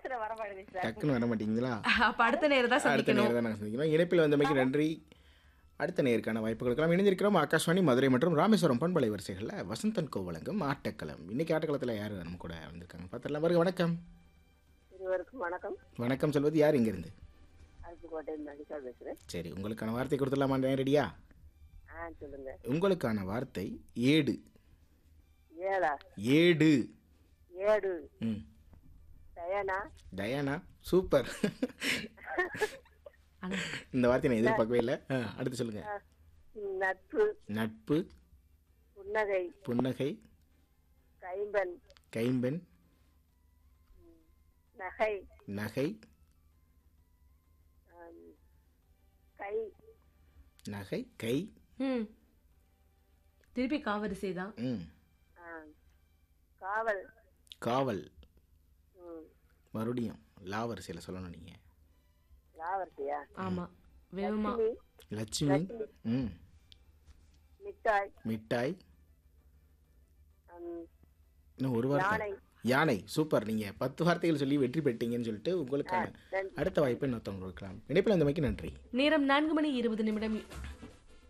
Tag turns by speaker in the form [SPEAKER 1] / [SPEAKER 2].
[SPEAKER 1] அவசரம் வர மாட்டேங்குது சார்
[SPEAKER 2] டக்குன்னு வர மாட்டீங்களா
[SPEAKER 3] அப்ப அடுத்த நேரம் தான்
[SPEAKER 2] அடுத்த
[SPEAKER 3] சந்திக்கணும்
[SPEAKER 2] நேரம் தான் நாங்கள் சந்திக்கணும் இணைப்பில் வந்தமைக்கு நன்றி அடுத்த நேருக்கான வாய்ப்புகளுக்கெல்லாம் இணைந்திருக்கிறோம் ஆகாஷ்வாணி மதுரை மற்றும் ராமேஸ்வரம் பண்பலை வரிசைகளில் வசந்தன் கோ வழங்கும் ஆட்டக்களம் இன்னைக்கு ஆட்டக்களத்தில் யார் நம்ம கூட வந்திருக்காங்க பார்த்துடலாம் வருக வணக்கம்
[SPEAKER 1] இருவருக்கும் வணக்கம்
[SPEAKER 2] வணக்கம் சொல்வது யார் இங்கேருந்து
[SPEAKER 1] அருப்புக்கோட்டை மகிஷா பேசுறேன்
[SPEAKER 2] சரி உங்களுக்கான வார்த்தை கொடுத்துடலாமா ரெடியா
[SPEAKER 1] ஆ சொல்லுங்க
[SPEAKER 2] உங்களுக்கான வார்த்தை ஏடு
[SPEAKER 1] ஏழா
[SPEAKER 2] ஏடு
[SPEAKER 1] ஏடு
[SPEAKER 2] ம்
[SPEAKER 1] டயனா
[SPEAKER 2] டயானா சூப்பர்
[SPEAKER 3] ஆனா,
[SPEAKER 2] இந்த வார்த்தையை நான் எதிர்பார்க்கவே இல்லை ஆ, அடுத்து சொல்லுங்க
[SPEAKER 1] நட்பு
[SPEAKER 2] நட்பு
[SPEAKER 1] புன்னகை
[SPEAKER 2] புன்னகை
[SPEAKER 1] கைம்பன்
[SPEAKER 2] கைம்பெண்
[SPEAKER 1] நகை
[SPEAKER 2] நகை
[SPEAKER 1] ஆம், கை
[SPEAKER 2] நகை கை
[SPEAKER 3] ம் திருப்பி காவரிசை தான்
[SPEAKER 2] ம்
[SPEAKER 1] ஆம், காவல்
[SPEAKER 2] காவல்
[SPEAKER 1] ம்,
[SPEAKER 2] மறுபடியும் லாவரிசையில் சொல்லணும் நீங்கள்
[SPEAKER 1] லாவர்த்தியா
[SPEAKER 3] ஆமா வேகமா
[SPEAKER 1] லட்சுமி
[SPEAKER 2] லட்சுமி ம்
[SPEAKER 1] மிட்டாய்
[SPEAKER 2] மிட்டாய்
[SPEAKER 1] ஆம்,
[SPEAKER 2] இன்னும் ஒரு வார்த்தை
[SPEAKER 1] யானை
[SPEAKER 2] யானை சூப்பர் நீங்கள் பத்து வார்த்தைகள் சொல்லி வெற்றி பெற்றீங்கன்னு சொல்லிட்டு உங்களுக்கான
[SPEAKER 1] நன்றி.
[SPEAKER 2] அடுத்த வாய்ப்பை இன்னொருத்தவங்க கொடுக்கலாம் இணைப்பில் அந்த மைக்கு நன்றி
[SPEAKER 3] நேரம் நான்கு மணி இருபது நிமிடம்